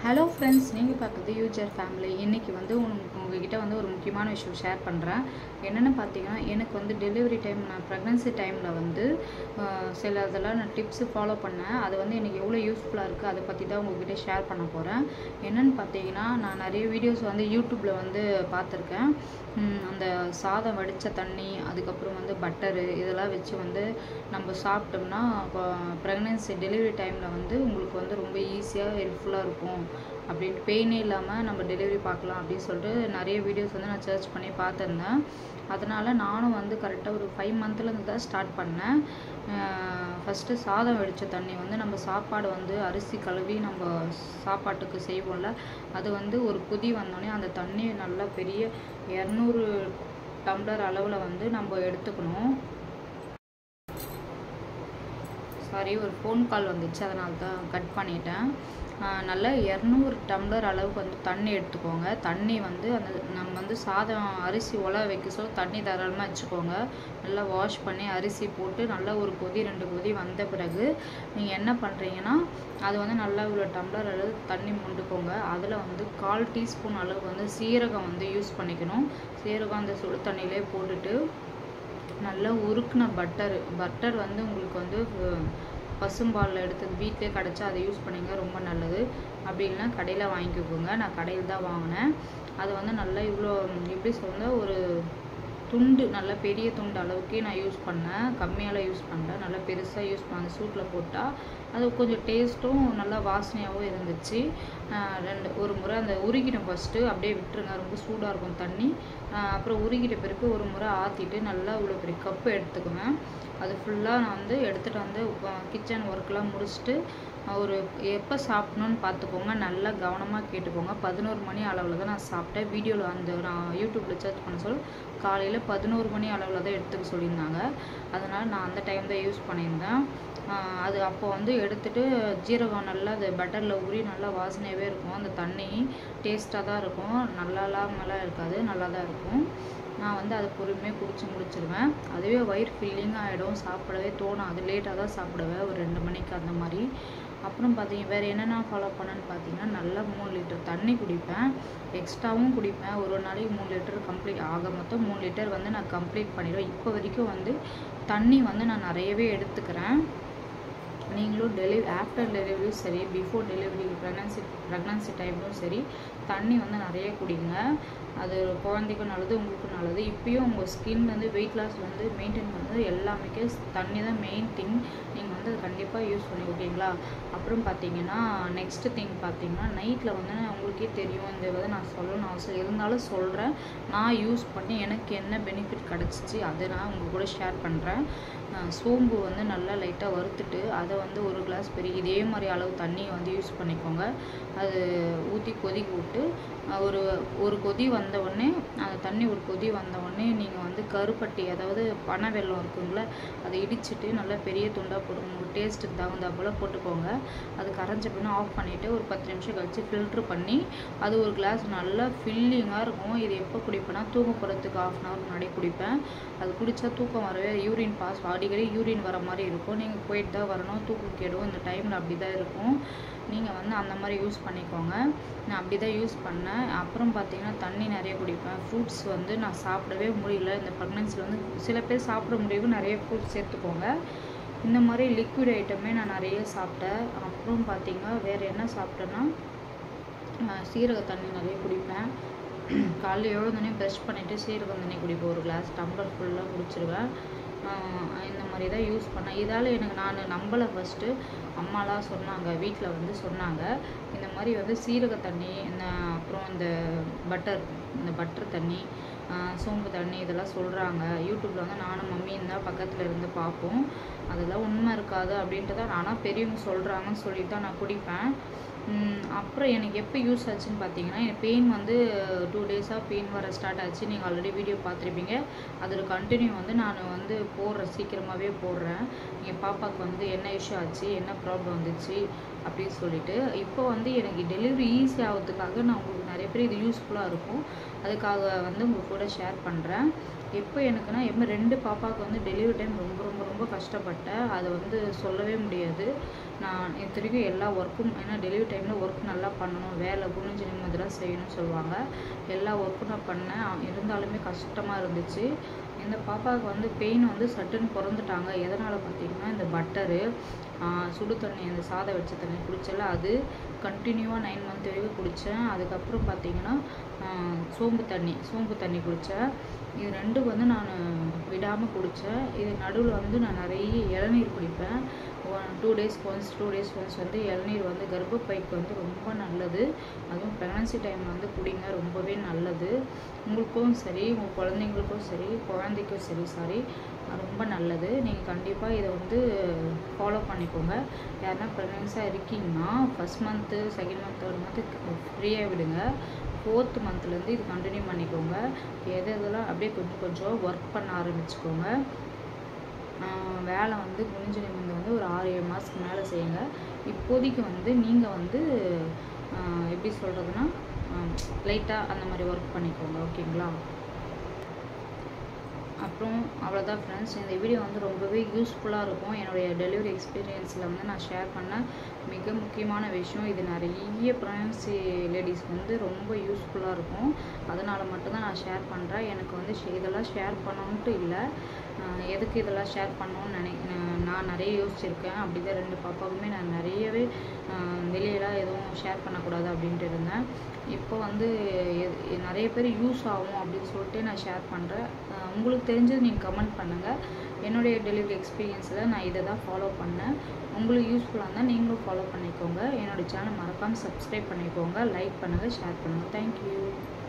hello friends நீங்கள் பார்க்குறது user family இன்றைக்கி வந்து உங்க- உங்ககிட்ட வந்து ஒரு முக்கியமான விஷயம் ஷேர் பண்ணுறேன் என்னென்னு பார்த்தீங்கன்னா எனக்கு வந்து டெலிவரி டைம் நான் ப்ரெக்னன்சி டைமில் வந்து ஆஹ், சில இதெல்லாம் நான் டிப்ஸு ஃபாலோ பண்ணேன் அது வந்து எனக்கு எவ்வளோ யூஸ்ஃபுல்லாக இருக்குது அதை பற்றி தான் உங்ககிட்ட ஷேர் பண்ண போகிறேன் என்னென்னு பார்த்தீங்கன்னா நான் நிறைய வீடியோஸ் வந்து யூடியூப்பில் வந்து பார்த்துருக்கேன் ம், அந்த சாதம் வடித்த தண்ணி அதுக்கப்புறம் வந்து பட்டரு இதெல்லாம் வச்சு வந்து நம்ம சாப்பிட்டோம்னா ப்ரெக்னென்சி டெலிவரி டைமில் வந்து உங்களுக்கு வந்து ரொம்ப ஈஸியாக ஹெல்ப்ஃபுல்லாக இருக்கும் அப்படின்ட்டு பெயினே இல்லாமல் நம்ம டெலிவரி பார்க்கலாம் அப்படின்னு சொல்லிட்டு நிறைய வீடியோஸ் வந்து நான் சர்ச் பண்ணி பார்த்துருந்தேன் அதனால் நானும் வந்து கரெக்டாக ஒரு ஃபைவ் மந்த்லேருந்து தான் ஸ்டார்ட் பண்ணேன் ஃபஸ்ட்டு சாதம் வடித்த தண்ணி வந்து நம்ம சாப்பாடு வந்து அரிசி கழுவி நம்ம சாப்பாட்டுக்கு செய்வோம்ல அது வந்து ஒரு கொதி வந்தோடனே அந்த தண்ணி நல்லா பெரிய இரநூறு டம்ளர் அளவில் வந்து நம்ம எடுத்துக்கணும் சாரி ஒரு ஃபோன் கால் வந்துச்சு அதனால தான் கட் பண்ணிட்டேன் ஆஹ் நல்லா இரநூறு டம்ளர் அளவுக்கு வந்து தண்ணி எடுத்துக்கோங்க தண்ணி வந்து அந்த நம்ம வந்து சாதம் அரிசி உல வைக்க சொல்ல தண்ணி தாராளமாக வச்சுக்கோங்க நல்லா வாஷ் பண்ணி அரிசி போட்டு நல்லா ஒரு கொதி ரெண்டு கொதி வந்த பிறகு நீங்கள் என்ன பண்ணுறீங்கன்னா அது வந்து நல்லா இவ்வளோ டம்ளர் அளவு தண்ணி மொண்டுக்கோங்க அதில் வந்து கால் டீஸ்பூன் அளவுக்கு வந்து சீரகம் வந்து யூஸ் பண்ணிக்கணும் சீரகம் அந்த சுடு தண்ணியிலே போட்டுட்டு நல்லா உருக்குன பட்டர் பட்டர் வந்து உங்களுக்கு வந்து அஹ், பசும்பாலில் எடுத்தது வீட்டிலே கிடச்சா அதை யூஸ் பண்ணிங்க ரொம்ப நல்லது அப்படி இல்லைன்னா கடையில் வாங்கிக்கோங்க நான் கடையில் தான் வாங்கினேன் அது வந்து நல்லா இவ்வளோ எப்படி சொல்ல ஒரு துண்டு நல்ல பெரிய துண்டு அளவுக்கே நான் யூஸ் பண்ணேன் கம்மியால் யூஸ் பண்ணேன் நல்லா பெருசாக யூஸ் பண்ண சூட்டில் போட்டால் அது கொஞ்சம் டேஸ்ட்டும் நல்லா வாசனையாகவும் இருந்துச்சு ஆஹ் ரெண்டு ஒரு முறை அந்த உருகிடும் ஃபஸ்ட்டு அப்படியே விட்டுருங்க ரொம்ப சூடாக இருக்கும் தண்ணி ஆஹ் அப்புறம் உருகிட்ட பிறகு ஒரு முறை ஆற்றிட்டு நல்லா இவ்வளோ பெரிய கப்பு எடுத்துக்குவேன் அது ஃபுல்லாக நான் வந்து எடுத்துகிட்டு வந்து கிச்சன் ஒர்க்லாம் முடிச்சுட்டு ஆஹ் ஒரு எப்போ சாப்பிடணும்னு பார்த்துக்கோங்க நல்லா கவனமாக கேட்டுக்கோங்க பதினோரு மணி அளவில் தான் நான் சாப்பிட்டேன் வீடியோவில் அந்த நான் யூடியூப்பில் சர்ச் பண்ண சொல்ல காலையில் பதினோரு மணி அளவில் தான் எடுத்துக்க சொல்லியிருந்தாங்க அதனால் நான் அந்த டைம் தான் யூஸ் பண்ணியிருந்தேன் ஆஹ் அது அப்போ வந்து எடுத்துட்டு ஜீரகம் நல்லா அது பட்டரில் ஊறி நல்லா வாசனையாகவே இருக்கும் அந்த தண்ணி டேஸ்ட்டாக தான் இருக்கும் நல்லா இல்லாமலாம் இருக்காது நல்லா தான் இருக்கும் நான் வந்து அதை பொறுமையாக குடிச்சு முடிச்சிருவேன் அதுவே வயிறு ஃபில்லிங் ஆகிடும் சாப்பிடவே தோணும் அது லேட்டாக தான் சாப்பிடுவேன் ஒரு ரெண்டு மணிக்கு அந்த மாதிரி அப்புறம் பார்த்தீங்க வேறு என்னென்ன ஃபாலோ பண்ணேன்னு பார்த்தீங்கன்னா நல்லா மூணு லிட்டர் தண்ணி குடிப்பேன் எக்ஸ்ட்ராவும் குடிப்பேன் ஒரு ஒரு நாளைக்கு மூணு லிட்டர் கம்ப்ளீட் ஆக மொத்தம் மூணு லிட்டர் வந்து நான் கம்ப்ளீட் பண்ணிடுவேன் இப்போ வரைக்கும் வந்து தண்ணி வந்து நான் நிறையவே எடுத்துக்கிறேன் நீங்களும் டெலிவரி ஆஃப்டர் டெலிவரியும் சரி பிஃபோர் டெலிவரி ப்ரெக்னன்சி ப்ரெக்னன்சி டைம்லும் சரி தண்ணி வந்து நிறைய குடிங்க அது குழந்தைக்கும் நல்லது உங்களுக்கும் நல்லது இப்பயும் உங்கள் ஸ்கின் வந்து வெயிட் லாஸ் வந்து மெயின்டைன் பண்ணுறது எல்லாமே தண்ணி தான் மெயின் திங் நீங்கள் வந்து அது கண்டிப்பாக யூஸ் பண்ணி ஓகேங்களா அப்புறம் பார்த்தீங்கன்னா நெக்ஸ்ட் திங் பார்த்தீங்கன்னா நைட்டில் வந்து உங்களுக்கே தெரியும் இந்த வந்து நான் சொல்லணும்னு அவசியம் இருந்தாலும் சொல்கிறேன் நான் யூஸ் பண்ணி எனக்கு என்ன பெனிஃபிட் கிடச்சிச்சு அதை நான் உங்கள் கூட ஷேர் பண்ணுறேன் சோம்பு வந்து நல்லா லைட்டாக வறுத்துட்டு அதை வந்து ஒரு கிளாஸ் பெரிய இதே மாதிரி அளவு தண்ணியை வந்து யூஸ் பண்ணிக்கோங்க அது ஊற்றி கொதிக்க விட்டு அஹ், ஒரு ஒரு கொதி வந்த உடனே அந்த தண்ணி ஒரு கொதி வந்த உடனே நீங்கள் வந்து கருப்பட்டி அதாவது பனை வெல்லம் இருக்குங்களே அதை இடிச்சிட்டு நல்லா பெரிய துண்டாக போட்டு உங்களுக்கு டேஸ்ட்டுக்கு தகுந்தா போல் போட்டுக்கோங்க அது கரைஞ்ச பின்ன ஆஃப் பண்ணிவிட்டு ஒரு பத்து நிமிஷம் கழித்து ஃபில்ட்ரு பண்ணி அது ஒரு கிளாஸ் நல்லா ஃபில்லிங்காக இருக்கும் இது எப்போ குடிப்பேன்னா தூங்க போகிறதுக்கு ஆஃப் அன் ஹவர் முன்னாடி குடிப்பேன் அது குடித்தா தூக்கம் வரவே யூரின் பாஸ் அடிக்கடி யூரின் வர மாதிரி இருக்கும் நீங்கள் போயிட்டு தான் வரணும் தூக்கம் கெடும் இந்த டைமில் அப்படி தான் இருக்கும் நீங்கள் வந்து அந்த மாதிரி யூஸ் பண்ணிக்கோங்க நான் அப்படி தான் யூஸ் பண்ணேன் அப்புறம் பார்த்தீங்கன்னா தண்ணி நிறைய குடிப்பேன் ஃப்ரூட்ஸ் வந்து நான் சாப்பிடவே முடியல இந்த ப்ரெக்னென்சியில் வந்து சில பேர் சாப்பிட முடியும் நிறைய ஃப்ரூட்ஸ் சேர்த்துக்கோங்க இந்த மாதிரி லிக்விட் ஐட்டமே நான் நிறைய சாப்பிட்டேன் அப்புறம் பார்த்தீங்கன்னா வேறு என்ன சாப்பிட்டேன்னா ஆஹ் சீரக தண்ணி நிறைய குடிப்பேன் காலைல எழுந்தோடனே ப்ரஷ் பண்ணிவிட்டு சீரகம் தண்ணி குடிப்பேன் ஒரு கிளாஸ் டம்ளர் ஃபுல்லாக குடிச்சிருவேன் ஆஹ் இந்த மாதிரி தான் யூஸ் பண்ணேன் இதால் எனக்கு நான் நம்பலை ஃபஸ்ட்டு அம்மாலாம் சொன்னாங்க வீட்டில் வந்து சொன்னாங்க இந்த மாதிரி வந்து சீரக தண்ணி இந்த அப்புறம் இந்த பட்டர் இந்த பட்டர் தண்ணி ஆஹ் சோம்பு தண்ணி இதெல்லாம் சொல்கிறாங்க யூடியூப்பில் வந்து நானும் மம்மியும் தான் பக்கத்தில் இருந்து பார்ப்போம் அதெல்லாம் உண்மை இருக்காது அப்படின்ட்டு தான் நானாக பெரியவங்க சொல்கிறாங்கன்னு சொல்லி தான் நான் குடிப்பேன் உம் அப்புறம் எனக்கு எப்போ யூஸ் ஆச்சுன்னு பார்த்தீங்கன்னா எனக்கு பெயின் வந்து டூ டேஸாக பெயின் வர ஸ்டார்ட் ஆச்சு நீங்கள் ஆல்ரெடி வீடியோ பார்த்துருப்பீங்க அதோட கண்டினியூ வந்து நான் வந்து போடுறேன் சீக்கிரமாகவே போடுறேன் என் பாப்பாவுக்கு வந்து என்ன இஷ்யூ ஆச்சு என்ன ப்ராப்ளம் வந்துச்சு அப்படின்னு சொல்லிட்டு இப்போ வந்து எனக்கு டெலிவரி ஈஸி ஆகிறதுக்காக நான் உங்களுக்கு நிறைய பேர் இது யூஸ்ஃபுல்லாக இருக்கும் அதுக்காக வந்து உங்கள் கூட ஷேர் பண்ணுறேன் எப்போ எனக்குன்னா எப்போ ரெண்டு பாப்பாவுக்கு வந்து டெலிவரி டைம் ரொம்ப ரொம்ப ரொம்ப கஷ்டப்பட்டேன் அதை வந்து சொல்லவே முடியாது நான் இத்தனைக்கும் எல்லா ஒர்க்கும் ஏன்னா டெலிவரி டைமில் ஒர்க் நல்லா பண்ணணும் வேலை குனிஞ்சு நிம்மதிலாம் செய்யணும்னு சொல்லுவாங்க எல்லா ஒர்க்கும் நான் பண்ணேன் இருந்தாலுமே கஷ்டமாக இருந்துச்சு இந்த பாப்பாவுக்கு வந்து பெயின் வந்து சட்டுன்னு பிறந்துட்டாங்க எதனால் பார்த்தீங்கன்னா இந்த பட்டரு சுடு தண்ணி அந்த சாதம் வச்ச தண்ணி குடிச்சல அது கண்டினியூவாக நைன் மந்த் வரைக்கும் குடித்தேன் அதுக்கப்புறம் பார்த்தீங்கன்னா சோம்பு தண்ணி சோம்பு தண்ணி குடித்தேன் இது ரெண்டும் வந்து நான் விடாமல் குடித்தேன் இது நடுவில் வந்து நான் நிறைய இளநீர் குடிப்பேன் one two days once two days once வந்து இளநீர் வந்து கர்ப்பப்பைக்கு வந்து ரொம்ப நல்லது அதுவும் ப்ரெக்னன்சி டைமில் வந்து குடிங்க ரொம்பவே நல்லது உங்களுக்கும் சரி உங்கள் குழந்தைங்களுக்கும் சரி குழந்தைக்கும் சரி சாரி ரொம்ப நல்லது நீங்கள் கண்டிப்பாக இதை வந்து ஃபாலோ பண்ணிக்கோங்க யாருன்னா ப்ரெக்னென்ஸாக இருக்கீங்கன்னா first month second month third month ஃப்ரீயாக விடுங்க ஃபோர்த் மந்த்லேருந்து இது கண்டினியூ பண்ணிக்கோங்க எது எதெல்லாம் அப்படியே கொஞ்சம் கொஞ்சம் ஒர்க் பண்ண ஆரம்பிச்சுக்கோங்க வேலை வந்து குனிஞ்சு நிமிந்து வந்து ஒரு ஆறு ஏழு மாதத்துக்கு மேலே செய்யுங்க இப்போதைக்கு வந்து நீங்கள் வந்து எப்படி சொல்கிறதுனா லைட்டாக அந்த மாதிரி ஒர்க் பண்ணிக்கோங்க ஓகேங்களா அப்புறம் அவ்வளோதான் ஃப்ரெண்ட்ஸ் இந்த வீடியோ வந்து ரொம்பவே யூஸ்ஃபுல்லாக இருக்கும் என்னுடைய டெலிவரி எக்ஸ்பீரியன்ஸில் வந்து நான் ஷேர் பண்ண மிக முக்கியமான விஷயம் இது நிறைய ப்ரெக்னன்சி லேடிஸ் வந்து ரொம்ப யூஸ்ஃபுல்லாக இருக்கும் அதனால் மட்டும்தான் நான் ஷேர் பண்ணுறேன் எனக்கு வந்து இதெல்லாம் ஷேர் பண்ணணுன்ட்டு இல்லை எதுக்கு இதெல்லாம் ஷேர் பண்ணணும்னு நினை நான் நிறைய யோசிச்சிருக்கேன் அப்படி தான் ரெண்டு பாப்பாவுக்குமே நான் நிறையவே வெளியெல்லாம் எதுவும் ஷேர் பண்ணக்கூடாது அப்படின்ட்டு இருந்தேன் இப்போ வந்து நிறைய பேர் யூஸ் ஆகும் அப்படின்னு சொல்லிட்டு நான் ஷேர் பண்ணுறேன் உங்களுக்கு தெரிஞ்சது நீங்கள் கமெண்ட் பண்ணுங்கள் என்னுடைய டெலிவரி எக்ஸ்பீரியன்ஸில் நான் இதை தான் ஃபாலோ பண்ணேன் உங்களுக்கு யூஸ்ஃபுல்லாக இருந்தால் நீங்களும் ஃபாலோ பண்ணிக்கோங்க என்னோடய சேனல் மறக்காமல் சப்ஸ்கிரைப் பண்ணிக்கோங்க லைக் பண்ணுங்கள் ஷேர் பண்ணுங்கள் தேங்க்யூ